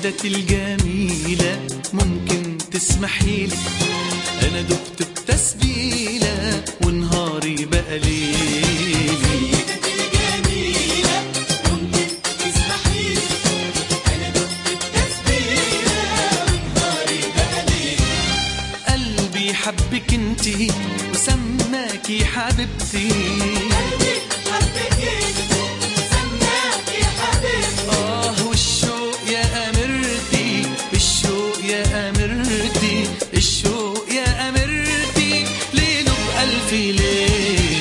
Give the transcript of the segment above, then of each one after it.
سيدتي الجميلة ممكن تسمحي لي أنا دبت بتسبيلة ونهاري بقى ليلي قلبي حبك انتي وسماكي حبيبتي آه والشوق يا أميرتي الشوق يا أميرتي الشوق يا أميرتي ليله بألف ليلة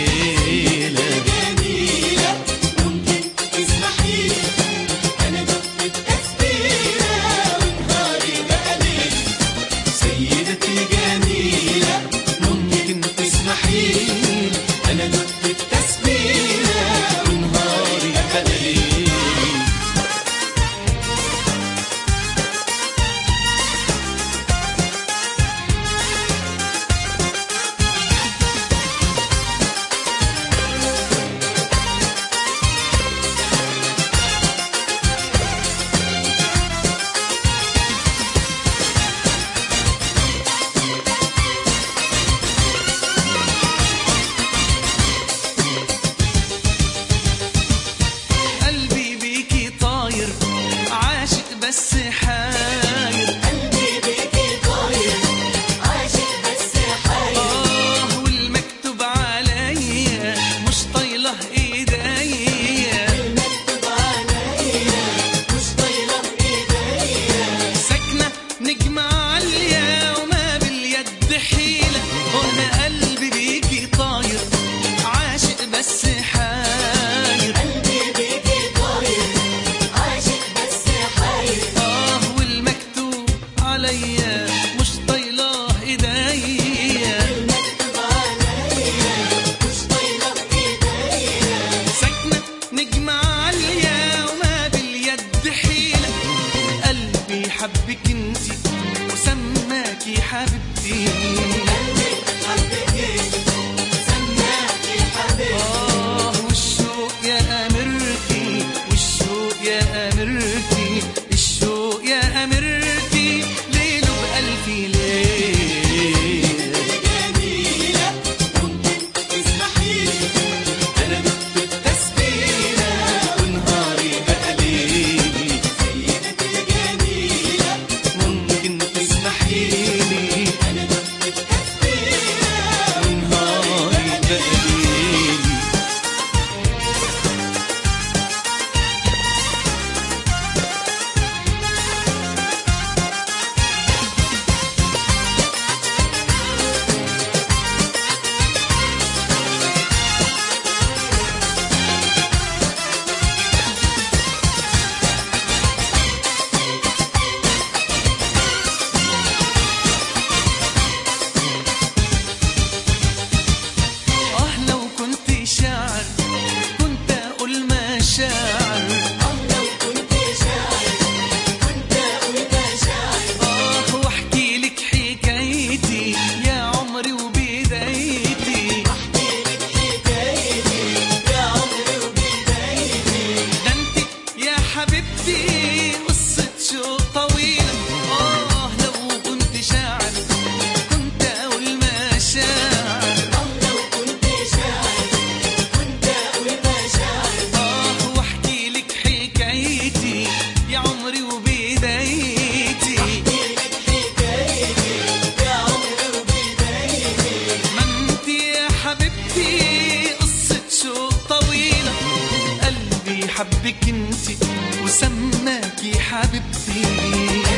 سيدتي جميلة ممكن تسمحي لي أنا دقت التسبيلة ونهاري بقى ليلي قلبي بيكي طاير عاشق بس حاير آه والمكتوب عليا مش طايله ايديا ساكنة نجمة عالية وما باليد حيلة وانا قلبي بيكي طاير عاشق بس حاير آه والمكتوب عليا مش طايله ايديا ساكنة نجمة عالية وما باليد حيلة قلبي حبك انتي وسماكي حبيبتي آه والشوق يا أميرتي والشوق يا أميرتي الشوق يا أميرتي ليله بألف ليلة أنا دقت التسبيلة ونهاري بقى ليلي ممكن تسمحي لي ونهاري بقى ليلي آه لو كنت شاعر كنت أقول مشاعر آه واحكي لك حكايتي يا عمري وبدايتي ده انت يا حبيبتي قصة شوق طويلة آه لو كنت شاعر كنت أقول مشاعر آه واحكي لك حكايتي يا عمري وبدايتي ما انت يا حبيبتي قصة شوق طويلة قلبي حبك انت وسماكي حبيبتي